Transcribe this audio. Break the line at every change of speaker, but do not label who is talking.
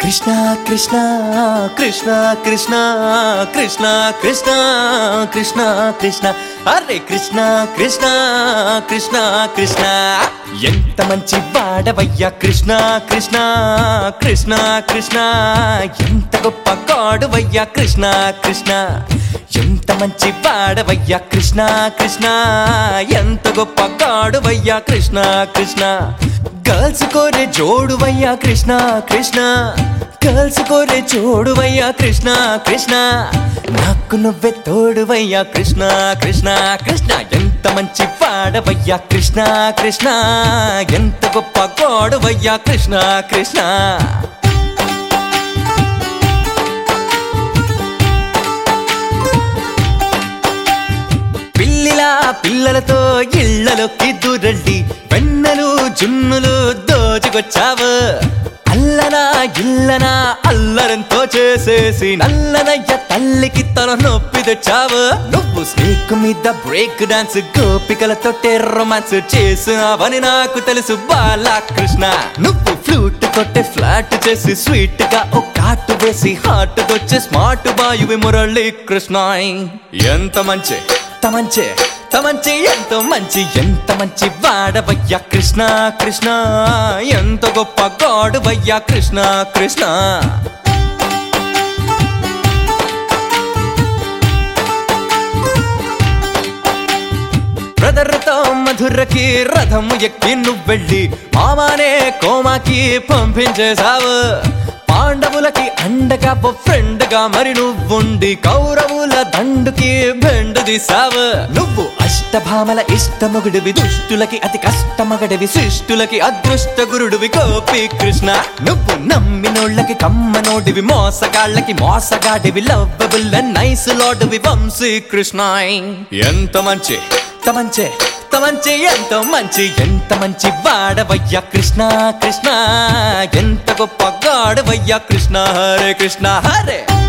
కృష్ణ కృష్ణ కృష్ణ కృష్ణ కృష్ణ కృష్ణ కృష్ణ కృష్ణ అరే కృష్ణ కృష్ణ కృష్ణ కృష్ణ ఎంత మంచి వాడవయ్యా కృష్ణ కృష్ణ కృష్ణ కృష్ణ ఎంత గొప్ప కాడువయ్యా కృష్ణ కృష్ణ ఎంత మంచి వాడవయ్యా కృష్ణ కృష్ణ ఎంత గొప్ప కాడువయ్యా కృష్ణ కృష్ణ గర్ల్స్ కోరే జోడువయ్యా కృష్ణ కృష్ణ గర్ల్స్ కోరే జోడువయ్యా కృష్ణ కృష్ణ నాకు నువ్వే తోడువయ్యా కృష్ణ కృష్ణ కృష్ణ ఎంత మంచి పాడవయ్యా కృష్ణ కృష్ణ ఎంత గొప్ప గోడువయ్యా కృష్ణ కృష్ణ పిల్లిలా పిల్లలతో ఇళ్లలోకి దూరండి వెన్నెలు జున్నులు దోచుకొచ్చావు అల్లనా ఇల్లనా అల్లరంతో చేసేసి నల్లనయ్య తల్లికి తన నొప్పి తెచ్చావు నువ్వు స్నేక్ మీద బ్రేక్ డాన్స్ గోపికలతో రొమాన్స్ చేసావని నాకు తెలుసు బాలకృష్ణ నువ్వు ఫ్లూట్ కొట్టే ఫ్లాట్ చేసి స్వీట్ గా ఒక కాటు వేసి హార్ట్ వచ్చే స్మార్ట్ బాయువి మురళీ కృష్ణ ఎంత మంచి ఎంత మంచి ఎంత మంచి ఎంతో మంచి ఎంత మంచి వాడవయ్యా కృష్ణ కృష్ణ ఎంత గొప్ప గాడువయ్యా కృష్ణ కృష్ణ బ్రదర్తో మధురకి రథము ఎక్కి నువ్వెళ్ళి మామానే కోమాకి పంపించేశావు పాండవులకి అండగా ఓ ఫ్రెండ్ గా మరి నువ్వుండి కౌరవుల దండుకి బెండు తీసావు నువ్వు అష్టభామల ఇష్టమగుడివి దుష్టులకి అతి కష్టమగడివి శిష్టులకి అదృష్ట గురుడివి గోపి కృష్ణ నువ్వు నమ్మినోళ్ళకి కమ్మనోడివి మోసగాళ్ళకి మోసగాడివి లవ్వబుల్ నైస్ లోడువి వంశీ కృష్ణ ఎంత మంచి ఎంత మంచి ఎంత మంచి ఎంతో మంచి ఎంత మంచి వాడవయ్యా కృష్ణ కృష్ణ ఎంత గొప్ప గాడవయ్యా కృష్ణ హరే కృష్ణ హరే